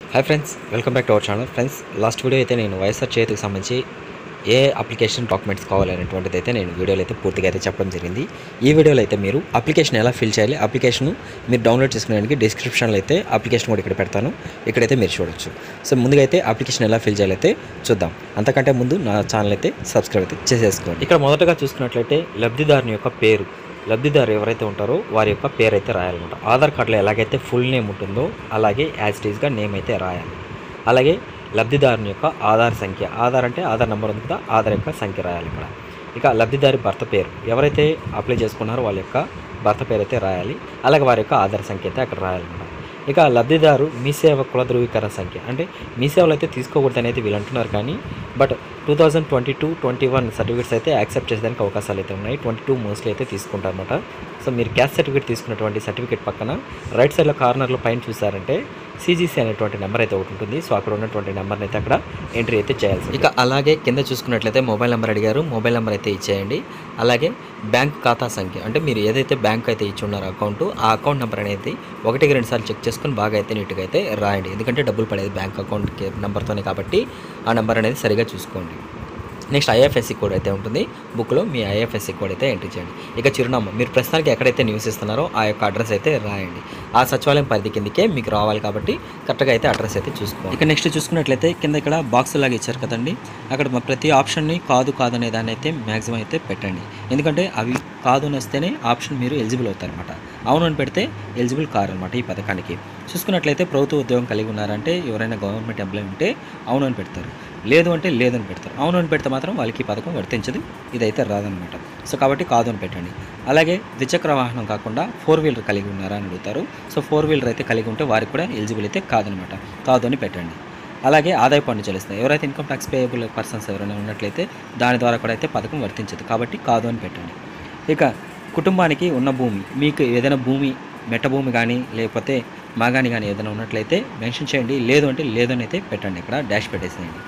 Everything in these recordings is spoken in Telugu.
hi friends welcome back to our channel friends last video అయితే నేను వైఎస్ఆర్ చేతికి సంబంధించి ఏ అప్లికేషన్ డాక్యుమెంట్స్ కావాలనేటువంటిది అయితే నేను వీడియోలో అయితే పూర్తిగా అయితే చెప్పడం జరిగింది ఈ వీడియోలో అయితే మీరు అప్లికేషన్ ఎలా ఫిల్ చేయాలి అప్లికేషన్ మీరు డౌన్లోడ్ చేసుకునేదానికి డిస్క్రిప్షన్లో అయితే అప్లికేషన్ కూడా ఇక్కడ పెడతాను ఇక్కడైతే మీరు చూడొచ్చు సో ముందుగా అయితే అప్లికేషన్ ఎలా ఫిల్ చేయాలి అయితే చూద్దాం అంతకంటే ముందు నా ఛానల్ అయితే సబ్స్క్రైబ్ అయితే చేసేసుకోండి ఇక్కడ మొదటగా చూసుకున్నట్లయితే లబ్ధిదారుని యొక్క పేరు లబ్ధిదారు ఎవరైతే ఉంటారో వారి యొక్క పేరు అయితే రాయాలన్నమాట ఆధార్ కార్డులో ఎలాగైతే ఫుల్ నేమ్ ఉంటుందో అలాగే యాజ్ టీజ్గా నేమ్ అయితే రాయాలి అలాగే లబ్ధిదారుని యొక్క ఆధార్ సంఖ్య ఆధార్ అంటే ఆధార్ నెంబర్ ఉంది కదా ఆధార్ యొక్క సంఖ్య రాయాలి ఇక్కడ ఇక లబ్ధిదారి భర్త పేరు ఎవరైతే అప్లై చేసుకున్నారో వాళ్ళ యొక్క భర్త పేరు అయితే రాయాలి అలాగే వారి యొక్క ఆధార్ సంఖ్య అయితే అక్కడ రాయాలన్నమాట ఇక లబ్ధిదారు మీ సేవ కుల ధృవీకరణ సంఖ్య అంటే మీ సేవలు అయితే తీసుకోకూడదు అనేది వీళ్ళు అంటున్నారు కానీ but two thousand twenty two twenty one certificates అయితే యాక్సెప్ట్ చేసేదానికి అవకాశాలు అయితే ఉన్నాయి ట్వంటీ టూ మోస్ట్లీ అయితే తీసుకుంటారన్నమాట సో మీరు క్యాస్ట్ సర్టిఫికేట్ తీసుకున్నటువంటి సర్టిఫికేట్ పక్కన రైట్ సైడ్లో కార్నర్లో పైన చూసారంటే సిజీసీ అనేటువంటి నెంబర్ అయితే ఒకటి ఉంటుంది సో అక్కడ ఉన్నటువంటి నెంబర్ని అయితే అక్కడ ఎంట్రీ అయితే చేయాల్సి ఇక అలాగే కింద చూసుకున్నట్లయితే మొబైల్ నెంబర్ అడిగారు మొబైల్ నెంబర్ అయితే ఇచ్చేయండి అలాగే బ్యాంక్ ఖాతా సంఖ్య అంటే మీరు ఏదైతే బ్యాంక్ అయితే ఇచ్చి ఉన్నారో అకౌంట్ ఆ అకౌంట్ నెంబర్ అనేది ఒకటికి రెండు సార్లు చెక్ చేసుకొని బాగా అయితే నీట్గా అయితే రాయండి ఎందుకంటే డబ్బులు పడేది బ్యాంక్ అకౌంట్కి నెంబర్తోనే కాబట్టి ఆ నెంబర్ అనేది సరిగా చూసుకోండి నెక్స్ట్ ఐఎఫ్ఎస్సి కోడ్ అయితే ఉంటుంది బుక్లో మీ ఐఎఫ్ఎస్సి కోడ్ అయితే ఎంట్రీ చేయండి ఇక చిరునామా మీరు ప్రస్తుతానికి ఎక్కడైతే నివసిస్తున్నారో ఆ యొక్క అడ్రస్ అయితే రాయండి ఆ సచివాలయం పరిధి కిందకే మీకు రావాలి కాబట్టి కరెక్ట్గా అయితే అడ్రస్ అయితే చూసుకోండి ఇక నెక్స్ట్ చూసుకున్నట్లయితే కింద ఇక్కడ బాక్స్ లాగా ఇచ్చారు కదండి అక్కడ మా ప్రతి ఆప్షన్ని కాదు కాదు అనే దాన్ని అయితే మ్యాక్సిమం అయితే పెట్టండి ఎందుకంటే అవి కాదు అని వస్తేనే ఆప్షన్ మీరు ఎలిజిబుల్ అవుతారనమాట అవును అని పెడితే ఎలిజిబుల్ కారు అనమాట ఈ పథకానికి చూసుకున్నట్లయితే ప్రభుత్వ ఉద్యోగం కలిగి ఉన్నారంటే ఎవరైనా గవర్నమెంట్ ఎంప్లాయ్ ఉంటే అవును అని పెడతారు లేదు అంటే లేదని పెడతారు అవును అని పెడితే మాత్రం వాళ్ళకి ఈ పథకం వర్తించదు ఇదైతే రాదనమాట సో కాబట్టి కాదు అని పెట్టండి అలాగే ద్విచక్ర వాహనం కాకుండా ఫోర్ వీలర్ కలిగి ఉన్నారా అని అడుగుతారు సో ఫోర్ వీలర్ అయితే కలిగి ఉంటే వారికి కూడా ఎలిజిబుల్ అయితే కాదనమాట కాదు అని పెట్టండి అలాగే ఆదాయ పన్ను చెల్లిస్తారు ఎవరైతే ఇన్కమ్ ట్యాక్స్ పేయబుల్ పర్సన్స్ ఎవరైనా ఉన్నట్లయితే దాని ద్వారా కూడా అయితే పథకం వర్తించదు కాబట్టి కాదు అని పెట్టండి ఇక కుటుంబానికి ఉన్న భూమి మీకు ఏదైనా భూమి మెట్ట భూమి కానీ లేకపోతే మాగాని కానీ ఏదైనా ఉన్నట్లయితే మెన్షన్ చేయండి లేదు అంటే లేదని అయితే పెట్టండి ఇక్కడ డాష్ పెట్టేసేయండి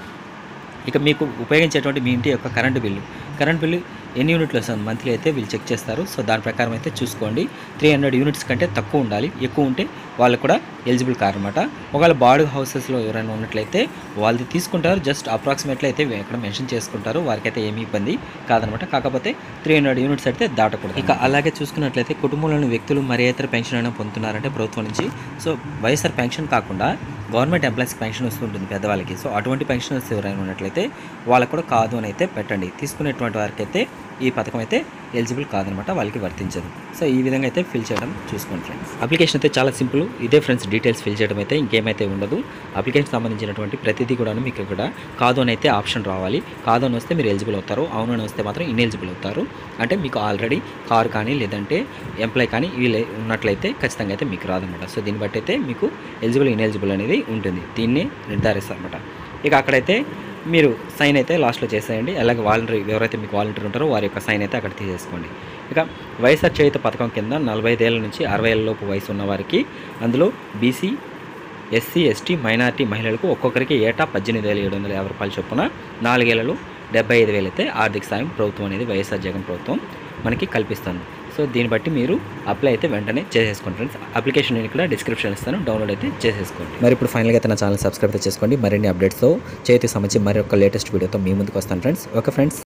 ఇక మీకు ఉపయోగించేటువంటి మీ ఇంటి యొక్క కరెంటు బిల్లు కరెంట్ బిల్లు ఎన్ని యూనిట్లు వస్తుంది మంత్లీ అయితే వీళ్ళు చెక్ చేస్తారు సో దాని ప్రకారం అయితే చూసుకోండి త్రీ హండ్రెడ్ యూనిట్స్ కంటే తక్కువ ఉండాలి ఎక్కువ ఉంటే వాళ్ళు కూడా ఎలిజిబుల్ కారన్నమాట ఒకవేళ బాడు హౌసెస్లో ఎవరైనా ఉన్నట్లయితే వాళ్ళది తీసుకుంటారు జస్ట్ అప్రాక్సిమేట్లీ అయితే ఇక్కడ మెన్షన్ చేసుకుంటారు వారికి అయితే ఏమీ ఇబ్బంది కాదనమాట కాకపోతే త్రీ హండ్రెడ్ యూనిట్స్ అయితే దాటకూడదు ఇక అలాగే చూసుకున్నట్లయితే కుటుంబంలోని వ్యక్తులు మరి ఇతర పెన్షన్ అయినా పొందుతున్నారంటే ప్రభుత్వం నుంచి సో వైఎస్ఆర్ పెన్షన్ కాకుండా గవర్నమెంట్ ఎంప్లాయీస్ పెన్షన్ వస్తుంటుంది పెద్దవాళ్ళకి సో అటువంటి పెన్షనర్స్ ఎవరైనా ఉన్నట్లయితే వాళ్ళకు కూడా కాదు అని అయితే పెట్టండి తీసుకునేటువంటి వారికి అయితే ఈ పథకం అయితే ఎలిజిబుల్ కాదనమాట వాళ్ళకి వర్తించదు సో ఈ విధంగా అయితే ఫిల్ చేయడం చూసుకోండి ఫ్రెండ్స్ అప్లికేషన్ అయితే చాలా సింపుల్ ఇదే ఫ్రెండ్స్ డీటెయిల్స్ ఫిల్ చేయడం అయితే ఇంకేమైతే ఉండదు అప్లికేషన్ సంబంధించినటువంటి ప్రతిదీ కూడా మీకు ఇక్కడ కాదు అని అయితే ఆప్షన్ రావాలి కాదు అని వస్తే మీరు ఎలిజిబుల్ అవుతారు అవును అని వస్తే మాత్రం ఇన్ఎలిజిబుల్ అవుతారు అంటే మీకు ఆల్రెడీ కార్ కానీ లేదంటే ఎంప్లాయ్ కానీ వీళ్ళు ఉన్నట్లయితే ఖచ్చితంగా అయితే మీకు రాదనమాట సో దీన్ని బట్టి అయితే మీకు ఎలిజిబుల్ ఇన్ఎలిజిబుల్ అనేది ఉంటుంది దీన్ని నిర్ధారిస్తారు అనమాట ఇక అక్కడైతే మీరు సైన్ అయితే లాస్ట్లో చేసేయండి అలాగే వాలంటరీ ఎవరైతే మీకు వాలంటీర్ ఉంటారో వారి యొక్క సైన్ అయితే అక్కడ తీసేసుకోండి ఇక వైఎస్ఆర్ చేయుత పథకం కింద నలభై ఐదేళ్ళ నుంచి అరవై ఏళ్ళ లోపు వయసు ఉన్న వారికి అందులో బీసీ ఎస్సీ ఎస్టీ మైనార్టీ మహిళలకు ఒక్కొక్కరికి ఏటా పద్దెనిమిది వేల ఏడు వందల యాభై రూపాయల చొప్పున నాలుగేళ్లలో డెబ్బై ఐదు వేలు అయితే ఆర్థిక సాయం ప్రభుత్వం అనేది వైఎస్ఆర్ జగన్ ప్రభుత్వం మనకి కల్పిస్తుంది సో దీన్ని బట్టి మీరు అప్లై అయితే వెంటనే చేసేసుకోండి ఫ్రెండ్స్ అప్లికేషన్ నేను ఇక్కడ డిస్క్రిప్షన్ ఇస్తాను డౌన్లోడ్ అయితే చేసేసుకోండి మరి ఇప్పుడు ఫైనల్గా అయితే నా ఛానల్ సబ్స్క్రైబ్ అయితే చేసుకోండి మరిన్ని అప్డేట్స్తో చేతికి సంబంధించి మరి ఒక లేటెస్ట్ వీడియోతో మీ ముందుకు వస్తాను ఫ్రెండ్స్ ఓకే ఫ్రెండ్స్